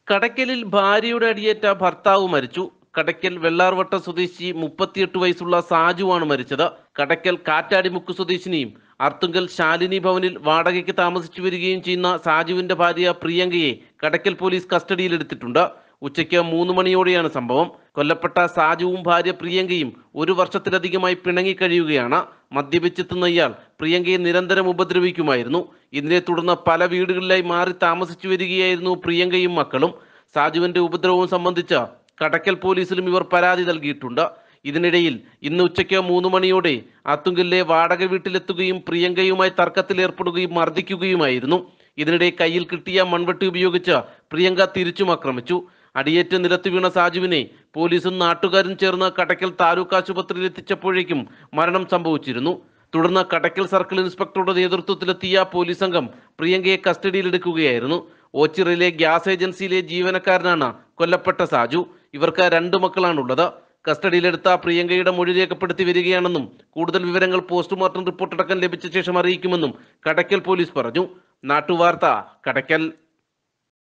കടയ്ക്കലിൽ ഭാര്യയുടെ അടിയേറ്റ ഭർത്താവ് മരിച്ചു കടയ്ക്കൽ വെള്ളാർവട്ട സ്വദേശി മുപ്പത്തിയെട്ട് വയസ്സുള്ള സാജുവാണ് മരിച്ചത് കടയ്ക്കൽ കാറ്റാടിമുക്ക് സ്വദേശിനിയും അർത്തുങ്കൽ ശാലിനി ഭവനിൽ വാടകയ്ക്ക് താമസിച്ചു വരികയും ചെയ്യുന്ന സാജുവിന്റെ ഭാര്യ പ്രിയങ്കയെ കടയ്ക്കൽ പോലീസ് കസ്റ്റഡിയിലെടുത്തിട്ടുണ്ട് ഉച്ചയ്ക്ക് മൂന്ന് മണിയോടെയാണ് സംഭവം കൊല്ലപ്പെട്ട സാജുവും ഭാര്യ പ്രിയങ്കയും ഒരു വർഷത്തിലധികമായി പിണങ്ങിക്കഴിയുകയാണ് മദ്യപിച്ചെത്തുന്ന ഇയാൾ പ്രിയങ്കയെ നിരന്തരം ഉപദ്രവിക്കുമായിരുന്നു ഇതിനെ തുടർന്ന് പല വീടുകളിലായി മാറി താമസിച്ചു വരികയായിരുന്നു പ്രിയങ്കയും മക്കളും സാജുവിന്റെ ഉപദ്രവവും സംബന്ധിച്ച് കടക്കൽ പോലീസിലും ഇവർ പരാതി നൽകിയിട്ടുണ്ട് ഇതിനിടയിൽ ഇന്ന് ഉച്ചയ്ക്ക് മൂന്ന് മണിയോടെ അത്തുങ്കലിലെ വാടക വീട്ടിലെത്തുകയും പ്രിയങ്കയുമായി തർക്കത്തിൽ ഏർപ്പെടുകയും മർദ്ദിക്കുകയുമായിരുന്നു ഇതിനിടെ കയ്യിൽ കിട്ടിയ മൺവെട്ടി ഉപയോഗിച്ച് പ്രിയങ്ക തിരിച്ചും ആക്രമിച്ചു അടിയേറ്റ് നിലത്ത് വീണ സാജുവിനെ പോലീസും നാട്ടുകാരും ചേർന്ന് കടക്കൽ താലൂക്ക് ആശുപത്രിയിൽ എത്തിച്ചപ്പോഴേക്കും മരണം സംഭവിച്ചിരുന്നു തുടർന്ന് കടക്കൽ സർക്കിൾ ഇൻസ്പെക്ടറുടെ നേതൃത്വത്തിലെത്തിയ പോലീസ് സംഘം പ്രിയങ്കയെ കസ്റ്റഡിയിലെടുക്കുകയായിരുന്നു ഓച്ചിറയിലെ ഗ്യാസ് ഏജൻസിയിലെ ജീവനക്കാരനാണ് കൊല്ലപ്പെട്ട സാജു ഇവർക്ക് രണ്ട് മക്കളാണുള്ളത് കസ്റ്റഡിയിലെടുത്ത പ്രിയങ്കയുടെ മൊഴി രേഖപ്പെടുത്തി വരികയാണെന്നും കൂടുതൽ വിവരങ്ങൾ പോസ്റ്റ്മോർട്ടം റിപ്പോർട്ടടക്കം ലഭിച്ച ശേഷം അറിയിക്കുമെന്നും കടക്കൽ പോലീസ് പറഞ്ഞു നാട്ടുവാർത്ത കടക്കൽ